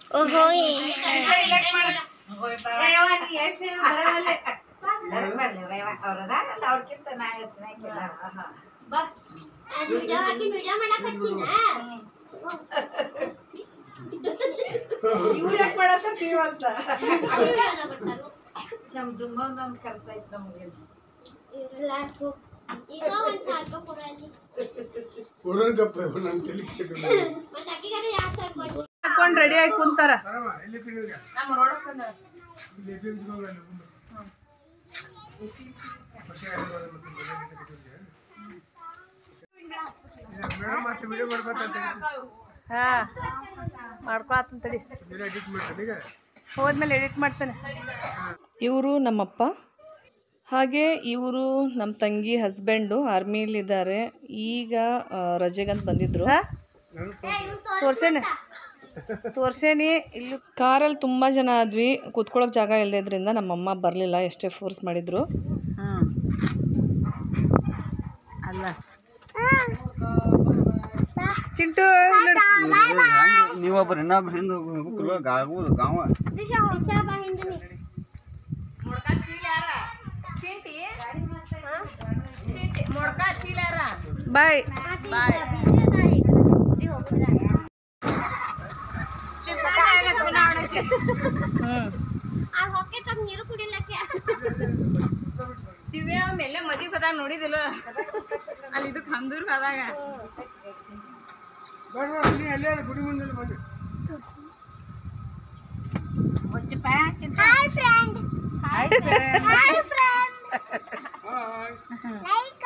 ಅವ್ರಕ್ಕಿಂತ ನಾ ಹೆಚ್ಚಿನ ವಿಡಿಯೋ ಹಾಕಿ ವಿಡಿಯೋ ಮಾಡಕ್ ಹಚ್ಚಿನ ಇವ್ರು ಯಾಕೆ ಮಾಡತ್ತ ಟಿವಿ ಅಂತ ವಿಡಿಯೋದಾಗ ಬರ್ತಾರು ನಮ್ದು ಇನ್ನೊಂದೊಂದು ಖರ್ಚು ಐತೆ ನಮಗೆ ಇರಲ್ಲ ಈಗ ಒಂದ್ ಸಾವಿರ ರೂಪಾಯಿ ಕೊಡು ಅಲ್ಲಿ ಕೊಡೋದಪ್ಪ ನನ್ನ ತಲೆ ಕೆಟ್ಟಿಲ್ಲ. ಮತ್ತೆ ಅಕ್ಕಿಗಾರ ಎರಡ್ ಸಾವಿರ ಕೊಡು ಹಾಕೊಂಡ್ ರೆಡಿ ಆಗಿ ಕುಂತಾರ ಬರಮ್ಮ, ಇಲ್ಲಿ ತಿರುಗಿ. ನಮ್ಮ ರೋಡಕ್ಕಂದ ಇಲ್ಲಿ ಎಲ್ಲಿ ನಿಂತ್ಕೊಳ್ಳೋದು ಅಲ್ಲಿ ಮುಂದೆ. ಮತ್ತೆ ಅಲ್ಲಿ ಬರೋದು ಮತ್ತೆ ಬರೋದು ಇಲ್ಲಿ ಕಟ್ಟಿದ್ಯಾ? ಇಲ್ಲ, ಮೇಡಮ್ ಮತ್ತೆ ವಿಡಿಯೋ ಮಾಡ್ಕೊತಾ ಇರ್ತೀನಿ. ಹಾ ಮಾಡ್ಕೊಳತ್ತಂತಡಿ ವಿಡಿಯೋ ಎಡಿಟ್ ಮಾಡ್ತೀನಿ ಈಗ ಹೋದ್ಮೇಲೆ ಎಡಿಟ್ ಮಾಡ್ತೇನೆ ಇವರು ನಮ್ಮಪ್ಪ ಹಾಗೆ ಇವರು ನಮ್ಮ ತಂಗಿ ಹಸ್ಬೆಂಡು ಆರ್ಮಿಲಿದ್ದಾರೆ ಈಗ ಆ, ರಜೆಗಂತ ಬಂದಿದ್ರು ತೋರ್ಸೇನೆ ತೋರ್ಸೇನಿ ಇಲ್ಲಿ ಕಾರಲ್ಲಿ ತುಂಬ ಜನ ಆದ್ವಿ ಕೂತ್ಕೊಳ್ಳೋಕೆ ಜಾಗ ಇಲ್ಲದ್ರಿಂದ ನಮ್ಮಮ್ಮ ಬರಲಿಲ್ಲ ಎಷ್ಟೇ ಫೋರ್ಸ್ ಮಾಡಿದ್ರು ಅಲ್ಲ ಚಿಂಟು ನೀವೊಬ್ಬರು ಇನ್ನೊಬ್ರು ಹಿಂದೆ ಹೋಗ್ಬೇಕಲ್ವ ಆಗುವುದು ಗಾವ ದಿಶಾ ದಿಶಾ ಬಾ ಹಿಂದಿನಿ ಬಾಯ್ ಹ್ಞೂ ಆ ಹೊಕ್ಕೆ ತಮ್ಮ ನೀರು ಕುಡಿಲಕ್ಕೆ ದಿವ್ಯಾ ಮೇಲೆ ಮದುವೆ ಹೋದಾಗ ನೋಡಿದಿಲ್ಲ ಅಲ್ಲಿ ಇದಕ್ಕೆ ಹಂದೂರ್ ಹೋದಾಗ ಬೇಡ ಬೇಡ, ಇಲ್ಲಿ ಅಲ್ಲೇ ಗುಡಿ ಮುಂದೆ ಬಂದು hi friend hi friend hi friend hi like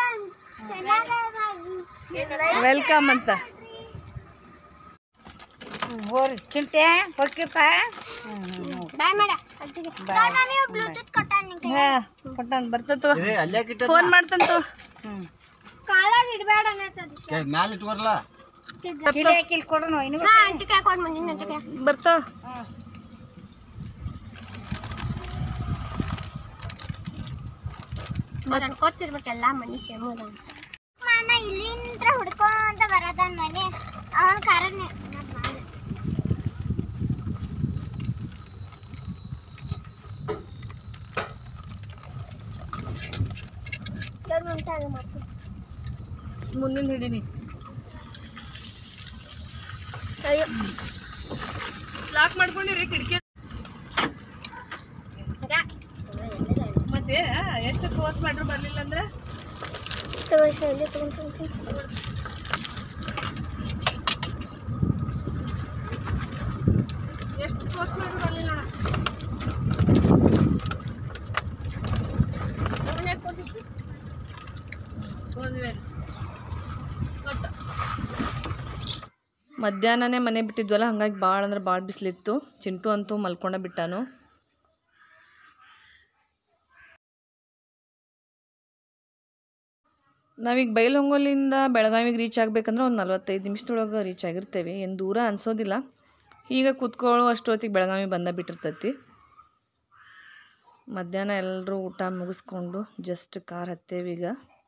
ಚೆನ್ನಾಗಿ ವೆಲ್ಕಮ್ ಅಂತ ಹೋರಿ ಚಿಂಟೆ ಹೊಕ್ಕಿಪ್ಪ ಬಾಯ್ ಮಾಡ ಅಜ್ಜಿಗೆ ನಾನು ಬ್ಲೂಟೂತ್ ಕೊಟ್ಟಾನ ನಿಂಗೆ ಹಾ ಕೊಟ್ಟಾನ ಬರ್ತತು ಇದೇ ಅಲ್ಲೇ ಕಿಟ್ಟ ಫೋನ್ ಮಾಡ್ತಂತು ಕಾಲರ್ ಇಡಬೇಡ ಅನ್ನತ್ತದ ಮ್ಯಾಲ ಇಟ್ಕೊರ್ಲ ಕಿಲಿ ಕಿಲ್ ಕೊಡೋಣ ಇನ್ನು ನಾ ಅಂಟಿ ಕಾಯ್ಕೊಂಡು ಮುಂದಿನ ಅಂಟಿಗೆ ಬರ್ತಾವ ಅನ್ಕೋತಿರ್ಬೇಕೆಲ್ಲ ಮನಿ ಸೇಮದ ಮಾನ ಇಲ್ಲಿಂದ ಹುಡ್ಕೊಂತ ಬರದನ್ ಮನೆ ಅವನ ಕಾರಣ ಮುಂದಿನ ಹಿಡೀನಿ ಅಯ್ಯೋ ಲಾಕ್ ಮಾಡ್ಕೊಂಡಿರಿ ಕಿಟಕಿ ಮತ್ತೆ ಎಷ್ಟು ಫೋರ್ಸ್ ಮಾಡ್ರು ಬರ್ಲಿಲ್ಲ ಅಂದ್ರೆ ಶೈಲಿ ತಗೊಂತೀನಿ ಎಷ್ಟು ಫೋರ್ಸ್ ಮಾಡ್ರು ಬರ್ಲಿಲ್ಲ ನೋಡ ಮಧ್ಯಾಹ್ನನೇ ಮನೆ ಬಿಟ್ಟಿದ್ವಲ್ಲ ಹಂಗಾಗಿ ಭಾಳ ಅಂದ್ರೆ ಭಾಳ ಬಿಸಿಲಿತ್ತು ಚಿಂಟು ಅಂತೂ ಮಲ್ಕೊಂಡ ಬಿಟ್ಟಾನು ನಾವೀಗ ಬೈಲಹೊಂಗಲಿಂದ ಬೆಳಗಾವಿಗೆ ರೀಚ್ ಆಗಬೇಕಂದ್ರೆ ಒಂದು ನಲ್ವತ್ತೈದು ನಿಮಿಷದೊಳಗೆ ರೀಚ್ ಆಗಿರ್ತೇವೆ ಏನು ದೂರ ಅನ್ಸೋದಿಲ್ಲ ಈಗ ಕೂತ್ಕೊಳ್ಳೋ ಅಷ್ಟೊತ್ತಿಗೆ ಬೆಳಗಾವಿ ಬಂದ ಬಿಟ್ಟಿರ್ತೈತಿ ಮಧ್ಯಾಹ್ನ ಎಲ್ಲರೂ ಊಟ ಮುಗಿಸ್ಕೊಂಡು ಜಸ್ಟ್ ಕಾರ್ ಹತ್ತೇವೀಗ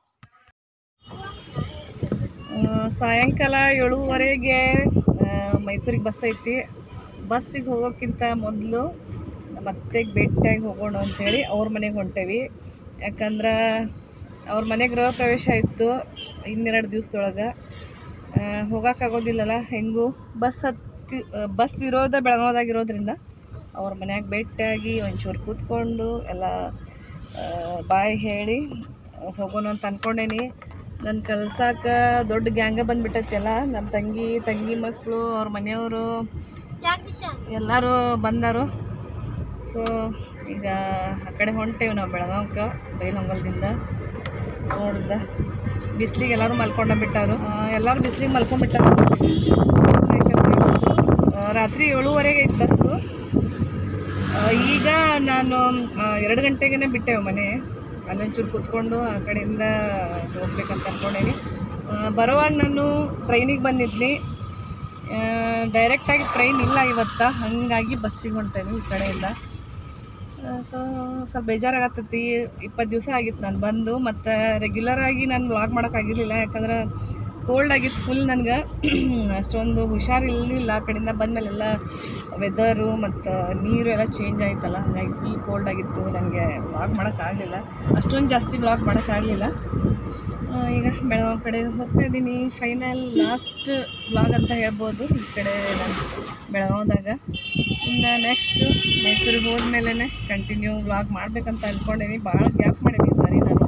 ಆ, ಸಾಯಂಕಾಲ ಏಳುವರೆಗೆ ಮೈಸೂರಿಗೆ ಬಸ್ ಐತಿ ಬಸ್ಸಿಗೆ ಹೋಗೋಕ್ಕಿಂತ ಮೊದಲು ನಮ್ಮ ಅತ್ತೆಗೆ ಭೇಟಿಯಾಗಿ ಹೋಗೋಣ ಅಂಥೇಳಿ ಅವ್ರ ಮನೆಗೆ ಹೊಂಟೇವಿ ಯಾಕಂದ್ರೆ ಅವ್ರ ಮನೆ ಗೃಹ ಪ್ರವೇಶ ಇತ್ತು ಇನ್ನೆರಡು ದಿವ್ಸದೊಳಗೆ ಹೋಗೋಕ್ಕಾಗೋದಿಲ್ಲಲ್ಲ ಹೆಂಗೂ ಬಸ್ ಹತ್ತಿ ಬಸ್ ಇರೋದ ಬೆಳಗಾವ್ದಾಗಿರೋದ್ರಿಂದ ಅವ್ರ ಮನ್ಯಾಗ ಭೇಟಿಯಾಗಿ ಒಂಚೂರು ಕೂತ್ಕೊಂಡು ಎಲ್ಲ ಬಾಯ್ ಹೇಳಿ ಹೋಗೋಣ ಅಂತ ಅಂದ್ಕೊಂಡೇನಿ ನನ್ನ ಕಲ್ಸಾಕ ದೊಡ್ಡ ಗ್ಯಾಂಗ ಬಂದ್ಬಿಟ್ಟೈತೆಲ್ಲ ನಮ್ಮ ತಂಗಿ ತಂಗಿ ಮಕ್ಕಳು ಅವ್ರ ಮನೆಯವರು ಯಾಕೆ ದಿಶಾ ಎಲ್ಲರೂ ಬಂದರು ಸೊ ಈಗ ಆ ಕಡೆ ಹೊಂಟೇವಿ ನಾವು ಬೆಳಗಾವ್ಕ ಬೈಲಹೊಂಗಲದಿಂದ ನೋಡ್ದ ಬಿಸ್ಲಿಗೆ ಎಲ್ಲರೂ ಮಲ್ಕೊಂಡ ಬಿಟ್ಟಾರು ಆ, ಎಲ್ಲರೂ ಬಿಸ್ಲಿಗೆ ಮಲ್ಕೊಂಡ್ಬಿಟ್ಟಾರು ಎಷ್ಟು ಬಿಸ್ಲೈತೆ ಅಂತ ಹೇಳ್ಬೋದು. ಆ, ರಾತ್ರಿ ಏಳುವರೆಗೆ ಐತೆ ಬಸ್ಸು ಆ, ಈಗ ನಾನು ಆ, ಎರಡು ಗಂಟೆಗೆ ಬಿಟ್ಟೆವು ಮನೆ ಅಲ್ಲೊಂಚೂರು ಕೂತ್ಕೊಂಡು ಆ ಕಡೆಯಿಂದ ಹೋಗ್ಬೇಕಂತ ಅಂದ್ಕೊಂಡೇನಿ ಆ, ಬರುವಾಗ ನಾನು ಟ್ರೈನಿಗೆ ಬಂದಿದ್ನಿ ಡೈರೆಕ್ಟಾಗಿ ಟ್ರೈನ್ ಇಲ್ಲ ಇವತ್ತು ಹಾಗಾಗಿ ಬಸ್ಸಿಗೆ ಹೊಂಟೇನಿ ಈ ಕಡೆಯಿಂದ ಸೊ ಸ್ವಲ್ಪ ಬೇಜಾರಾಗತ್ತೈತಿ ಇಪ್ಪತ್ತು ದಿವಸ ಆಗಿತ್ತು ನಾನು ಬಂದು ಮತ್ತು ರೆಗ್ಯುಲರ್ ಆಗಿ ನಾನು ವ್ಲಾಗ್ ಮಾಡೋಕ್ಕಾಗಿರಲಿಲ್ಲ ಯಾಕಂದ್ರೆ ಕೋಲ್ಡ್ ಆಗಿತ್ತು ಫುಲ್ ನನಗೆ ಅಷ್ಟೊಂದು ಹುಷಾರಿರಲಿಲ್ಲ ಆ ಕಡೆಯಿಂದ ಬಂದಮೇಲೆ ಎಲ್ಲ ವೆದರು ಮತ್ತು ನೀರು ಎಲ್ಲ ಚೇಂಜ್ ಆಯ್ತಲ್ಲ ಹಾಗಾಗಿ ಫುಲ್ ಕೋಲ್ಡ್ ಆಗಿತ್ತು ನನಗೆ ವ್ಲಾಗ್ ಮಾಡೋಕ್ಕಾಗಲಿಲ್ಲ ಅಷ್ಟೊಂದು ಜಾಸ್ತಿ ವ್ಲಾಗ್ ಮಾಡೋಕ್ಕಾಗಲಿಲ್ಲ ಈಗ ಬೆಳಗಾವಿ ಕಡೆ ಹೋಗ್ತಾ ಇದ್ದೀನಿ ಫೈನಲ್ ಲಾಸ್ಟ್ ವ್ಲಾಗ್ ಅಂತ ಹೇಳ್ಬೋದು ಈ ಕಡೆ ನಾನು ಬೆಳಗಾವ್ದಾಗ ಇನ್ನು ನೆಕ್ಸ್ಟ್ ಮೈಸೂರಿಗೆ ಹೋದ್ಮೇಲೆ ಕಂಟಿನ್ಯೂ ವ್ಲಾಗ್ ಮಾಡ್ಬೇಕಂತ ಅಂದ್ಕೊಂಡೀನಿ ಭಾಳ ಗ್ಯಾಪ್ ಮಾಡೀನಿ ಈ ಸಾರಿ ನಾನು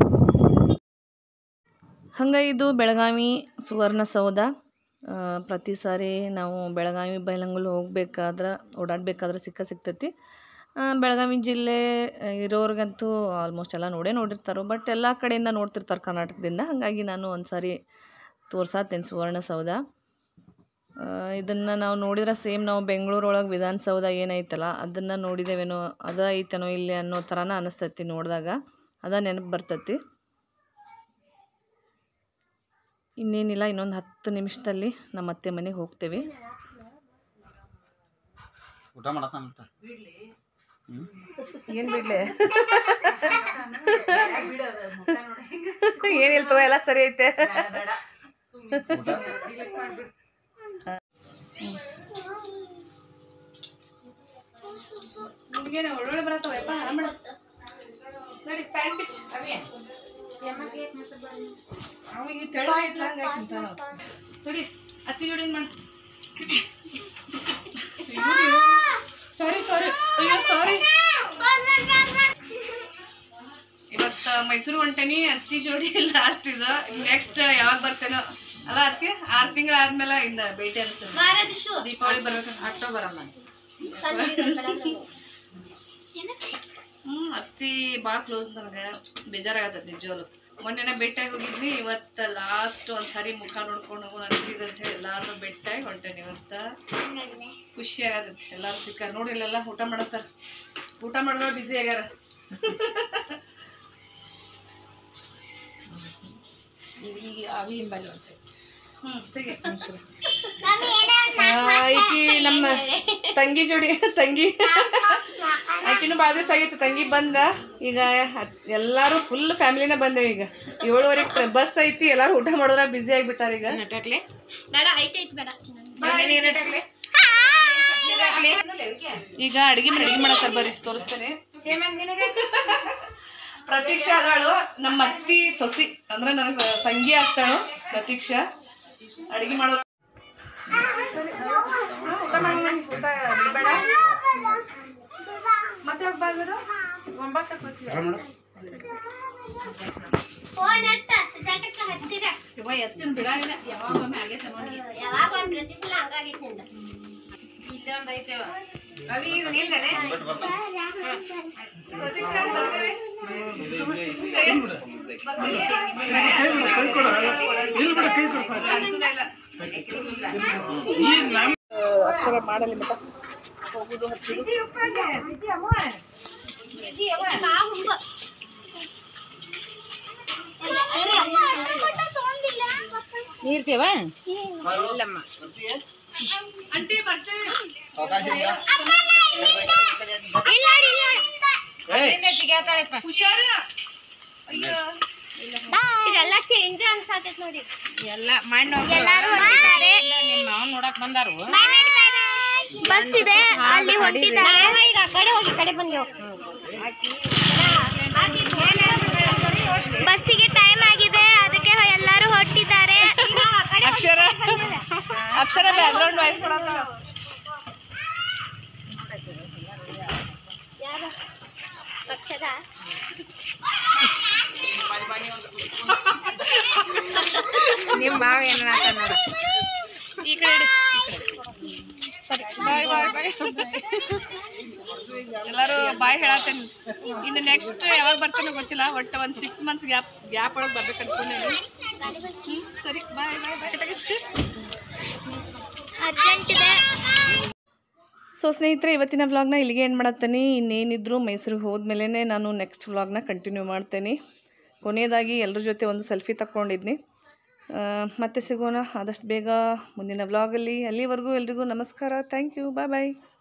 ಹಂಗೆ ಇದು ಬೆಳಗಾವಿ ಸುವರ್ಣಸೌಧ ಆ, ಪ್ರತಿ ಸಾರಿ ನಾವು ಬೆಳಗಾವಿ ಬೈಲಂಗಲ್ ಹೋಗ್ಬೇಕಾದ್ರೆ ಓಡಾಡಬೇಕಾದ್ರೆ ಸಿಕ್ಕ ಸಿಗ್ತೈತಿ ಆ, ಬೆಳಗಾವಿ ಜಿಲ್ಲೆ ಆ, ಇರೋರ್ಗಂತೂ ಆಲ್ಮೋಸ್ಟ್ ಎಲ್ಲ ನೋಡೇ ನೋಡಿರ್ತಾರೆ ಬಟ್ ಎಲ್ಲ ಕಡೆಯಿಂದ ನೋಡ್ತಿರ್ತಾರೆ ಕರ್ನಾಟಕದಿಂದ ಹಾಗಾಗಿ ನಾನು ಒಂದು ಸಾರಿ ತೋರ್ಸಾತ್ತೇನೆ ಸುವರ್ಣಸೌಧ ಇದನ್ನು ನಾವು ನೋಡಿದ್ರೆ ಸೇಮ್ ನಾವು ಬೆಂಗಳೂರೊಳಗೆ ವಿಧಾನಸೌಧ ಏನೈತಲ್ಲ ಅದನ್ನು ನೋಡಿದೇವೇನೋ ಅದ ಐತೇನೋ ಇಲ್ಲಿ ಅನ್ನೋ ಥರನ ಅನಿಸ್ತೈತಿ ನೋಡಿದಾಗ ಅದ ನೆನಪು ಬರ್ತೈತಿ ಇನ್ನೇನಿಲ್ಲ ಇನ್ನೊಂದು ಹತ್ತು ನಿಮಿಷದಲ್ಲಿ ನಮ್ಮ ಅತ್ತೆ ಮನೆಗೆ ಹೋಗ್ತೇವೆ ಊಟ ಮಾಡತ್ತಾನ ಏನು ಬಿಡ್ಲೆ ಏನಿಲ್ಲ ತಗೋ ಎಲ್ಲ ಸರಿ ಐತೆ ಒಳ್ಳೊಳ್ಳೆ ಬರತ್ತವಪ್ಪ ನೋಡಿ ಪ್ಯಾಂಟ್ ಬಿಚ್ ಅವಿಗೆ ತೆಳ್ಳಗಾಯ್ತು ಹಂಗಾಗಿ ತಿಂತಾನ ನೋಡಿ ಅತ್ತಿ ಜೋಡಿ ಮಾಡಿ ಸಾರಿ ಸಾರಿ ಅಯ್ಯೋ ಸಾರಿ ಇವತ್ತು ಮೈಸೂರು ಹೊಂಟೇನಿ ಅತ್ತಿ ಜೋಡಿ ಲಾಸ್ಟ್ ಇದು ನೆಕ್ಸ್ಟ್ ಯಾವಾಗ ಬರ್ತೇನೋ ಅಲ್ಲ ಅತ್ತಿ ಆರು ತಿಂಗಳಾದ್ಮೇಲೆ ಇಂದ ಭೇಟಿ ಅನ್ಸುತ್ತೆ ದೀಪಾವಳಿ ಬರ್ಬೇಕು ಅಕ್ಟೋಬರ್ ಅಲ್ಲ ಹ್ಞೂ ಅತ್ತಿ ಭಾಳ ಕ್ಲೋಸ್ ನನಗೆ ಬೇಜಾರಾಗತ್ತೈತಿ ನಿಜವಾಗ್ಲು ಮೊನ್ನೆನ ಭೇಟಿಯಾಗಿ ಹೋಗಿದ್ನಿ ಇವತ್ತು ಲಾಸ್ಟ್ ಒಂದು ಸಾರಿ ಮುಖ ನೋಡ್ಕೊಂಡು ಹೋಗೋಣ ಅಂತಿದ್ದು ಅಂತ ಹೇಳಿ ಎಲ್ಲಾರು ಭೇಟಿಯಾಗಿ ಹೊಂಟೇನಿ ಇವತ್ತು ಖುಷಿ ಆಗತೈತಿ ಎಲ್ಲಾರು ಸಿಕ್ಕಾರ ನೋಡಿ ಇಲ್ಲೆಲ್ಲ ಊಟ ಮಾಡತ್ತಾರ ಊಟ ಮಾಡೋರು ಬ್ಯುಸಿ ಆಗ್ಯಾರ ಈಗ ಅವಿ ಹಿಂಬಲ್ಲಿ ಹ್ಞೂ ತೆಗೆ ಈಕಿ ನಮ್ಮ ತಂಗಿ ಜೋಡಿ ತಂಗಿ ಆಕಿನೂ ಭಾಳ ದಿವಸ ಆಗಿತ್ತು ತಂಗಿ ಬಂದ ಈಗ ಹತ್- ಎಲ್ಲಾರು ಫುಲ್ ಫ್ಯಾಮಿಲಿನೇ ಬಂದೇವೆ ಈಗ ಏಳುವರೆಗೆ ಬಸ್ ಐತಿ ಎಲ್ಲಾರು ಊಟ ಮಾಡೋದ್ರ ಬ್ಯುಸಿ ಆಗಿಬಿಟ್ಟಾರ ಈಗ ಬೇಡ ಐತೆ ಐತೆ ಬೇಡ ಈಗ ಅಡಿಗೆ ಅಡಿಗೆ ಮಾಡತ್ತಾರ ಬರ್ರಿ ತೋರಿಸ್ತೇನೆ ಪ್ರತೀಕ್ಷಾ ಅದಾಳು ನಮ್ಮ ಅತ್ತಿ ಸೊಸಿ ಅಂದ್ರೆ ನನಗೆ ತಂಗಿ ಆಗ್ತಾಳು ಪ್ರತೀಕ್ಷಾ ಅಡಿಗೆ ಮಾಡೋ ಊಟ ಮಾಡಿ ಊಟ ಬಿಡ್ಬೇಡ ಮತ್ತೆ ಹೋಗ್ಬಾರ್ದು ಒಂಬತ್ತಕ್ಕೆ ಬರ್ತೀವಿ ಫೋನ್ ಎತ್ತ ಸುಜಾತಕ್ಕ ಹಚ್ಚಿರ ಇವ ಎತ್ತಿನ ಬಿಡಂಗಿಲ್ಲ ಯಾವಾಗ ಒಮ್ಮೆ ಆಗೈತೆ ನೋಡಿ ಯಾವಾಗ ಒಂದ್ ಪ್ರತಿ ಸಲ ಹಂಗಾಗೈತೆ ಅಂದ ಪ್ರತೀಕ್ಷಾ ಬರ್ತೀವಿ ಅಕ್ಷರ ಮಾಡಲಿ ಮತ್ತ ಹೋಗುದು ಹಚ್ಚುದು ಬಾ ಹುಂಬ ನೀರ್ತೀವ ಅಂಟಿ ಬರ್ತೇವೆ ಇಲ್ಲ ಇಲ್ಲ ಹುಷಾರ ಅಯ್ಯೋ ಇದೆಲ್ಲ ಚೇಂಜ್ ಅನ್ಸಾತೈತ್ ನೋಡಿ ಎಲ್ಲ ಮಣ್ಣು ಎಲ್ಲಾರು ಹೊರಟಿದ್ದಾರೆ ನಿಮ್ಮ ಮಾವನ್ ನೋಡಕ್ ಬಂದಾರು ಬಸ್ ಇದೆ ಅಲ್ಲಿ ಹೊಂಟಿದ್ದಾರೆ ನಾವ ಈಗ ಆ ಕಡೆ ಹೋಗಿ ಈ ಕಡೆ ಬಂದೆವು ಬಸ್ಸಿಗೆ ಟೈಮ್ ಆಗಿದೆ ಅದಕ್ಕೆ ಎಲ್ಲರೂ ಹೊರಟಿದ್ದಾರೆ ಅಕ್ಷರ ಅಕ್ಷರ ಬ್ಯಾಕ್ಗ್ರೌಂಡ್ ವಾಯ್ಸ್ ಕೊಡತ್ತ ಅಕ್ಷರ ನಿಮ್ಮ ಮಾವ ಏನ ನೋಡ ಈ ಕಡೆ ಇಡು, ಈ ಕಡೆ. ಸರಿ ಬಾಯ್ ಬಾಯ್ ಬಾಯ್ ಎಲ್ಲರೂ ಬಾಯ್ ಹೇಳತ್ತೇನೆ ಇನ್ನು ನೆಕ್ಸ್ಟ್ ಯಾವಾಗ ಬರ್ತೇನೋ ಗೊತ್ತಿಲ್ಲ ಒಟ್ಟು ಒಂದು ಸಿಕ್ಸ್ ಮಂತ್ಸ್ ಗ್ಯಾಪ್ ಗ್ಯಾಪ್ ಒಳಗೆ ಬರ್ಬೇಕು ಅನ್ಕೊಂಡೇನಿ ಹ್ಮ್, ಸರಿ ಬಾಯ್ ಬಾಯ್ ಬಾಯ್ ಅರ್ಜೆಂಟ್ ಇದೆ ಸೊ ಸ್ನೇಹಿತರೆ ಇವತ್ತಿನ ವ್ಲಾಗ್ನ ಇಲ್ಲಿಗೆ ಏನು ಮಾಡತ್ತೀನಿ ಇನ್ನೇನಿದ್ರು ಮೈಸೂರಿಗೆ ಹೋದ್ಮೇಲೆ ನಾನು ನೆಕ್ಸ್ಟ್ ವ್ಲಾಗ್ನ ಕಂಟಿನ್ಯೂ ಮಾಡ್ತೇನೆ ಕೊನೆಯದಾಗಿ ಎಲ್ಲರ ಜೊತೆ ಒಂದು ಸೆಲ್ಫಿ ತಕ್ಕೊಂಡಿದ್ನಿ ಆ, ಮತ್ತೆ ಸಿಗೋಣ ಆದಷ್ಟು ಬೇಗ ಮುಂದಿನ ವ್ಲಾಗಲ್ಲಿ ಅಲ್ಲಿವರೆಗೂ ಎಲ್ರಿಗೂ ನಮಸ್ಕಾರ ಥ್ಯಾಂಕ್ ಯು ಬಾಯ್ ಬಾಯ್